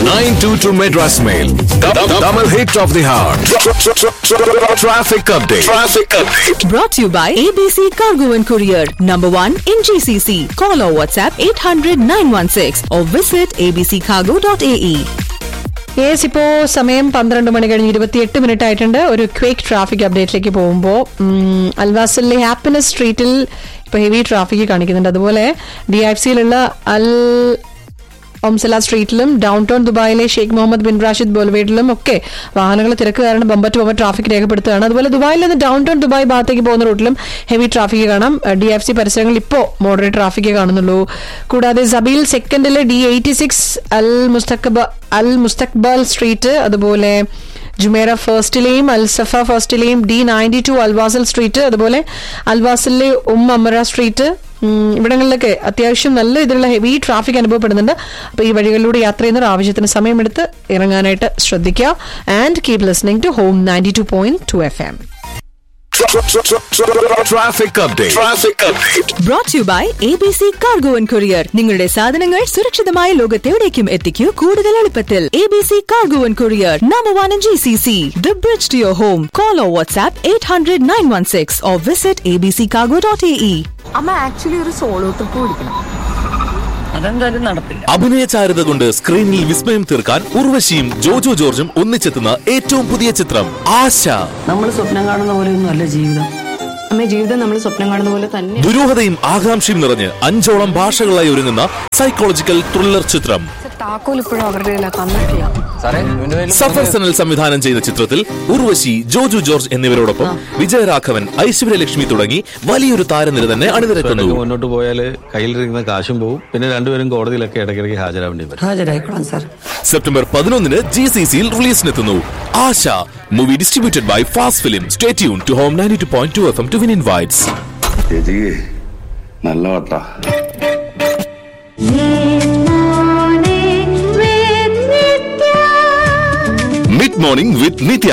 922 Madras Mail. Double hit of the heart. Traffic update. Traffic update. Brought to you by ABC Cargo and Courier, number one in GCC. Call or WhatsApp 800 916 or visit abccargo.ae. Yes ഇപ്പോ സമയം പന്ത്രണ്ട് മണി കഴിഞ്ഞ് ഇരുപത്തിയെട്ട് minute ആയിട്ടുണ്ട് ഒരു quake traffic അപ്ഡേറ്റിലേക്ക് പോകുമ്പോൾ അൽവാസലിലെ happiness സ്ട്രീറ്റിൽ ഇപ്പൊ ഹെവി ട്രാഫിക് കാണിക്കുന്നുണ്ട് അതുപോലെ ഡി എഫ് സിയിലുള്ള അൽ ഒംസല സ്ട്രീറ്റിലും ഡൗൺ ടൗൺ ദുബായിലെ ഷെയ്ഖ് മുഹമ്മദ് ബിൻ റാഷിദ് ബോൾവേഡിലും ഒക്കെ വാഹനങ്ങൾ തിരക്ക് കാരണം ബമ്പർ ടു ബമ്പർ ട്രാഫിക് രേഖപ്പെടുത്തുകയാണ് അതുപോലെ ദുബായിൽ നിന്ന് ഡൗൺ ടൗൺ ദുബായ് ഭാഗത്തേക്ക് പോകുന്ന റൂട്ടിലും ഹെവി ട്രാഫിക് കാണാം ഡി എഫ് സി പരിസരങ്ങളിൽ ഇപ്പോൾ മോഡറേറ്റ് ട്രാഫിക് കാണുന്നുള്ളൂ കൂടാതെ സബീൽ സെക്കൻഡിലെ ഡി എയ്റ്റി സിക്സ് അൽ മുസ്തഖബ അൽ മുസ്തഖ്ബൽ സ്ട്രീറ്റ് അതുപോലെ ജുമേറ ഫസ്റ്റിലെയും അൽസഫ ഫസ്റ്റിലെയും D ninety two Al Wasl street അതുപോലെ അൽവാസലിലെ ഉം അമറ സ്ട്രീറ്റ് ഉം, ഇവിടങ്ങളിലൊക്കെ അത്യാവശ്യം നല്ല ഇതിലുള്ള ഹെവി ട്രാഫിക് അനുഭവപ്പെടുന്നുണ്ട് അപ്പോൾ ഈ വഴികളിലൂടെ യാത്ര ചെയ്യുന്നവർ ആവശ്യത്തിന് സമയമെടുത്ത് ഇറങ്ങാനായിട്ട് ശ്രദ്ധിക്കുക and keep listening to Home ninety two point two F M Traffic update. Traffic update. Brought to you by ABC Cargo and Courier. നിങ്ങളുടെ സാധനങ്ങൾ സുരക്ഷിതമായ ലോകത്തെവിടേക്കും എത്തിക്കൂ കൂടുതൽ എളുപ്പത്തിൽ ABC Cargo and Courier, number one in GCC. The bridge to your home. Call or WhatsApp 800 916 or visit abccargo.ae. അമ്മ actually ഒരു solo trip പിടിക്കണം അതെന്തായാലും നടത്തില്ല അഭിനയ ചാരുത കൊണ്ട് സ്ക്രീനിൽ വിസ്മയം തീർക്കാൻ ഉർവശിയും ജോജോ ജോർജും ഒന്നിച്ചെത്തുന്ന ഏറ്റവും പുതിയ ചിത്രം ആശ നമ്മൾ സ്വപ്നം കാണുന്ന പോലെയൊന്നും അല്ല ജീവിതം അമ്മ ജീവിതം നമ്മൾ സ്വപ്നം കാണുന്ന പോലെ തന്നെ ദുരൂഹതയും ആകാംക്ഷയും നിറഞ്ഞ് അഞ്ചോളം ഭാഷകളായി ഒരുങ്ങുന്ന സൈക്കോളജിക്കൽ ത്രില്ലർ ചിത്രം താക്കോൽ ഇപ്പോഴും അവരുടെ കയ്യിലാ തന്നിട്ടില്ല സഫർ സനൽ സംവിധാനം ചെയ്ത ചിത്രത്തിൽ ഉർവശി ജോജു ജോർജ് എന്നിവരോടൊപ്പം വിജയരാഘവൻ ഐശ്വര്യലക്ഷ്മി തുടങ്ങി വലിയൊരു താരനിര തന്നെ അണിനിരക്കുന്നു ഇടയ്ക്ക് മുന്നോട്ട് പോയാൽ കയ്യിലിരിക്കുന്ന കാശും പോവും പിന്നെ രണ്ടുപേരും കോടതിയിലൊക്കെ ഇടയ്ക്കിടയ്ക്ക് ഹാജരാവേണ്ടി വരും ഹാജരായിക്കോളാം സാർ സെപ്റ്റംബർ പതിനൊന്നിന് ജി സി സിയിൽ റിലീസിനെത്തുന്നു Asha movie distributed by Fast Film stay tune to Home ninety two point two F M to win invites ചേച്ചിക്ക് നല്ല വട്ടാ mid morning with Nithya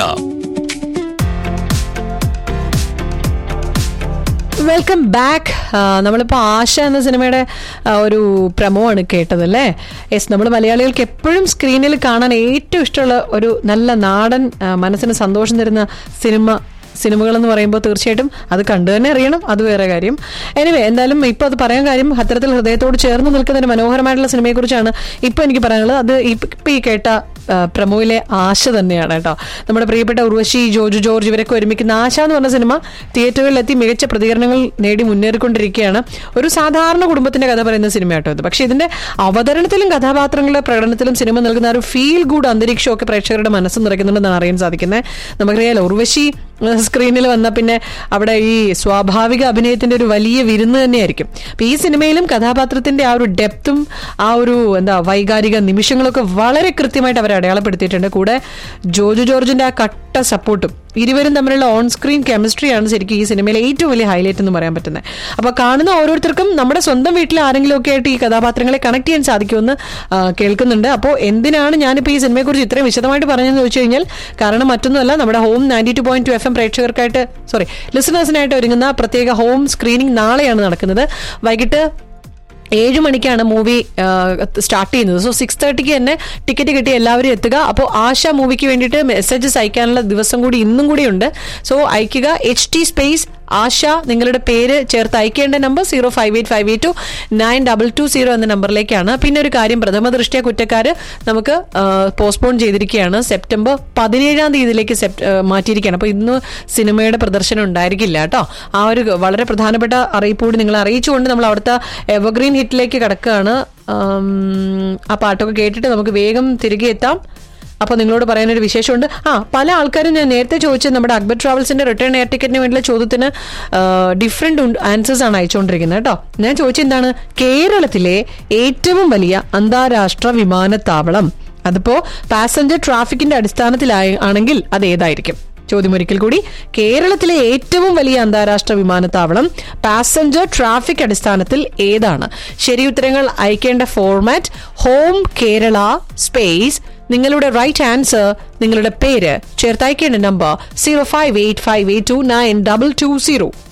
welcome back നമ്മളിപ്പോൾ ആശ എന്ന സിനിമയുടെ ആ, ഒരു പ്രമോ ആണ് കേട്ടത് അല്ലേ യെസ് നമ്മൾ മലയാളികൾക്ക് എപ്പോഴും സ്ക്രീനിൽ കാണാൻ ഏറ്റവും ഇഷ്ടമുള്ള ഒരു നല്ല നാടൻ ആ, മനസ്സിന് സന്തോഷം തരുന്ന സിനിമ സിനിമകൾ എന്ന് പറയുമ്പോൾ തീർച്ചയായിട്ടും അത് കണ്ടു തന്നെ അറിയണം അത് വേറെ കാര്യം എനിവേ എന്തായാലും ഇപ്പോൾ അത് പറയാൻ കാര്യം അത്തരത്തിൽ ഹൃദയത്തോട് ചേർന്ന് നിൽക്കുന്ന ഒരു മനോഹരമായിട്ടുള്ള സിനിമയെക്കുറിച്ചാണ് ഇപ്പോൾ എനിക്ക് പറയാനുള്ളത് അത് ഇപ്പം ഈ കേട്ട ആ, പ്രമോയിലെ ആശ തന്നെയാണ് കേട്ടോ നമ്മുടെ പ്രിയപ്പെട്ട ഉർവശി ജോർജ് ജോർജ് ഇവരൊക്കെ ഒരുമിക്കുന്ന ആശ എന്ന് പറഞ്ഞ സിനിമ തിയേറ്ററുകളിലെത്തി മികച്ച പ്രതികരണങ്ങൾ നേടി മുന്നേറിക്കൊണ്ടിരിക്കുകയാണ് ഒരു സാധാരണ കുടുംബത്തിന്റെ കഥ പറയുന്ന സിനിമ കേട്ടോ ഇത് പക്ഷേ ഇതിന്റെ അവതരണത്തിലും കഥാപാത്രങ്ങളുടെ പ്രകടനത്തിലും സിനിമ നൽകുന്ന ആ ഒരു ഫീൽ ഗുഡ് അന്തരീക്ഷമൊക്കെ പ്രേക്ഷകരുടെ മനസ്സ് നിറയ്ക്കുന്നുണ്ടെന്നാണ് അറിയാൻ സാധിക്കുന്നത് നമുക്കറിയാലോ ഉർവശി സ്ക്രീനിൽ വന്ന പിന്നെ അവിടെ ഈ സ്വാഭാവിക അഭിനയത്തിന്റെ ഒരു വലിയ വിരുന്ന് തന്നെയായിരിക്കും അപ്പൊ ഈ സിനിമയിലും കഥാപാത്രത്തിന്റെ ആ ഒരു ഡെപ്തും ആ ഒരു എന്താ വൈകാരിക നിമിഷങ്ങളൊക്കെ വളരെ കൃത്യമായിട്ട് അവർ അടയാളപ്പെടുത്തിയിട്ടുണ്ട് കൂടെ ജോജു ജോർജിന്റെ ആ കട്ട സപ്പോർട്ടും ഇരുവരും തമ്മിലുള്ള ഓൺ സ്ക്രീൻ കെമിസ്ട്രിയാണ് ശരിക്കും ഈ സിനിമയിലെ ഏറ്റവും വലിയ ഹൈലൈറ്റ് എന്ന് പറയാൻ പറ്റുന്നത് അപ്പൊ കാണുന്ന ഓരോരുത്തർക്കും നമ്മുടെ സ്വന്തം വീട്ടിലെ ആരെങ്കിലും ഒക്കെ ആയിട്ട് ഈ കഥാപാത്രങ്ങളെ കണക്ട് ചെയ്യാൻ സാധിക്കുമെന്ന് ആ, കേൾക്കുന്നുണ്ട് അപ്പോൾ എന്തിനാണ് ഞാനിപ്പോൾ ഈ സിനിമയെക്കുറിച്ച് ഇത്രയും വിശദമായിട്ട് പറഞ്ഞതെന്ന് ചോദിച്ചു കഴിഞ്ഞാൽ കാരണം മറ്റൊന്നുമല്ല നമ്മുടെ Home ninety two point two F M പ്രേക്ഷകർക്കായിട്ട് സോറി ലിസണേഴ്സിനായിട്ട് ഒരുങ്ങുന്ന പ്രത്യേക ഹോം സ്ക്രീനിങ് നാളെയാണ് നടക്കുന്നത് വൈകിട്ട് ഏഴ് മണിക്കാണ് മൂവി സ്റ്റാർട്ട് ചെയ്യുന്നത് സോ സിക്സ് തേർട്ടിക്ക് തന്നെ ടിക്കറ്റ് കിട്ടി എല്ലാവരും എത്തുക അപ്പോൾ ആശ മൂവിക്ക് വേണ്ടിയിട്ട് മെസ്സേജസ് അയക്കാനുള്ള ദിവസം കൂടി ഇന്നും കൂടി ഉണ്ട് സോ അയക്കുക എച്ച് ടി സ്പേസ് ആശ നിങ്ങളുടെ പേര് ചേർത്ത് അയക്കേണ്ട number zero five eight five eight two nine double two zero എന്ന നമ്പറിലേക്കാണ് പിന്നെ ഒരു കാര്യം പ്രഥമ ദൃഷ്ടിയ കുറ്റക്കാർ നമുക്ക് പോസ്റ്റ്പോൺ ചെയ്തിരിക്കുകയാണ് സെപ്റ്റംബർ പതിനേഴാം തീയതിയിലേക്ക് സെപ്റ്റ് ആ, മാറ്റിയിരിക്കുകയാണ് അപ്പോൾ ഇന്ന് സിനിമയുടെ പ്രദർശനം ഉണ്ടായിരിക്കില്ല കേട്ടോ ആ ഒരു വളരെ പ്രധാനപ്പെട്ട അറിയിപ്പ് കൂടി നിങ്ങൾ അറിയിച്ചുകൊണ്ട് നമ്മൾ അവിടുത്തെ എവർഗ്രീൻ ഹിറ്റിലേക്ക് കിടക്കുകയാണ് ആം, ആ പാട്ടൊക്കെ കേട്ടിട്ട് നമുക്ക് വേഗം തിരികെ എത്താം അപ്പോൾ നിങ്ങളോട് പറയാനൊരു വിശേഷമുണ്ട് ആ പല ആൾക്കാരും ഞാൻ നേരത്തെ ചോദിച്ചത് നമ്മുടെ അക്ബർ ട്രാവൽസിന്റെ റിട്ടേൺ എയർ ടിക്കറ്റിന് വേണ്ടിയുള്ള ചോദ്യത്തിന് ഡിഫറെന്റ് ആൻസേഴ്സ് ആണ് അയച്ചുകൊണ്ടിരിക്കുന്നത് കേട്ടോ ഞാൻ ചോദിച്ചത് എന്താണ് കേരളത്തിലെ ഏറ്റവും വലിയ അന്താരാഷ്ട്ര വിമാനത്താവളം അതിപ്പോ പാസഞ്ചർ ട്രാഫിക്കിന്റെ അടിസ്ഥാനത്തിലായി ആണെങ്കിൽ അത് ഏതായിരിക്കും ചോദ്യം ഒരിക്കൽ കൂടി കേരളത്തിലെ ഏറ്റവും വലിയ അന്താരാഷ്ട്ര വിമാനത്താവളം പാസഞ്ചർ ട്രാഫിക് അടിസ്ഥാനത്തിൽ ഏതാണ് ശരി ഉത്തരങ്ങൾ അയക്കേണ്ട ഫോർമാറ്റ് ഹോം കേരള സ്പേസ് നിങ്ങളുടെ റൈറ്റ് ആൻസർ നിങ്ങളുടെ പേര് ചേർത്തയക്കേണ്ട number zero five eight five eight two nine double two zero